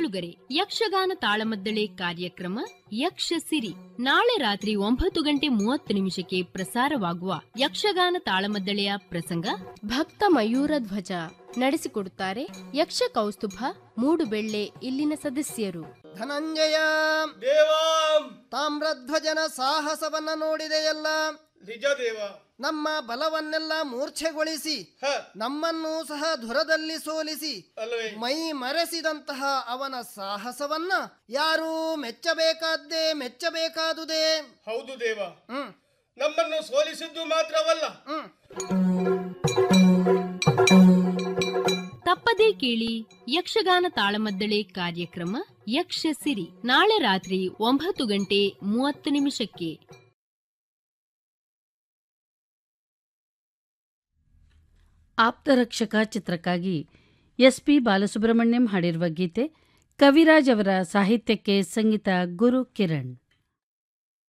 ಕೇಳುಗರೆ ಯಕ್ಷಗಾನ ತಾಳಮದ್ದಳೆ ಕಾರ್ಯಕ್ರಮ ಯಕ್ಷ ಸಿರಿ ನಾಳೆ ರಾತ್ರಿ ಒಂಬತ್ತು ಗಂಟೆ ಮೂವತ್ತು ನಿಮಿಷಕ್ಕೆ ಪ್ರಸಾರವಾಗುವ ಯಕ್ಷಗಾನ ತಾಳಮದ್ದಳೆಯ ಪ್ರಸಂಗ ಭಕ್ತ ಮಯೂರ ಧ್ವಜ ನಡೆಸಿಕೊಡುತ್ತಾರೆ ಯಕ್ಷ ಕೌಸ್ತುಭ ಮೂಡುಬೆಳ್ಳೆ ಇಲ್ಲಿನ ಸದಸ್ಯರು ಧನಂಜಯ ದೇವಾಂ ತಾಮ್ರಧ್ವಜನ ಸಾಹಸವನ್ನ ನೋಡಿದೆಯಲ್ಲ ನಿಜ ದೇವ ನಮ್ಮ ಬಲವನ್ನೆಲ್ಲ ಮೂರ್ಛೆಗೊಳಿಸಿ ಹ ನಮ್ಮನ್ನೂ ಸಹ ಧುರದಲ್ಲಿ ಸೋಲಿಸಿ ಅಲ್ವೇ ಮೈ ಮರೆಸಿದಂತಹ ಅವನ ಸಾಹಸವನ್ನ ಯಾರೂ ಮೆಚ್ಚಬೇಕಾದ್ದೇ ಮೆಚ್ಚಬೇಕಾದುದೇ ಹೌದು ದೇವ ಹ್ಮ್ ನಮ್ಮನ್ನು ಸೋಲಿಸಿದ್ದು ಮಾತ್ರವಲ್ಲ ಹ್ಮ್ ತಪ್ಪದೇ ಕೇಳಿ ಯಕ್ಷಗಾನ ತಾಳಮದ್ದಳೆ ಕಾರ್ಯಕ್ರಮ ಯಕ್ಷ ಸಿರಿ ನಾಳೆ ರಾತ್ರಿ ಒಂಬತ್ತು ಗಂಟೆ ಮೂವತ್ತು ನಿಮಿಷಕ್ಕೆ ಆಪ್ತರಕ್ಷಕ ಚಿತ್ರಕ್ಕಾಗಿ ಎಸ್ ಪಿ ಬಾಲಸುಬ್ರಹ್ಮಣ್ಯಂ ಹಾಡಿರುವ ಗೀತೆ ಕವಿರಾಜ್ ಅವರ ಸಾಹಿತ್ಯಕ್ಕೆ ಸಂಗೀತ ಗುರು ಕಿರಣ್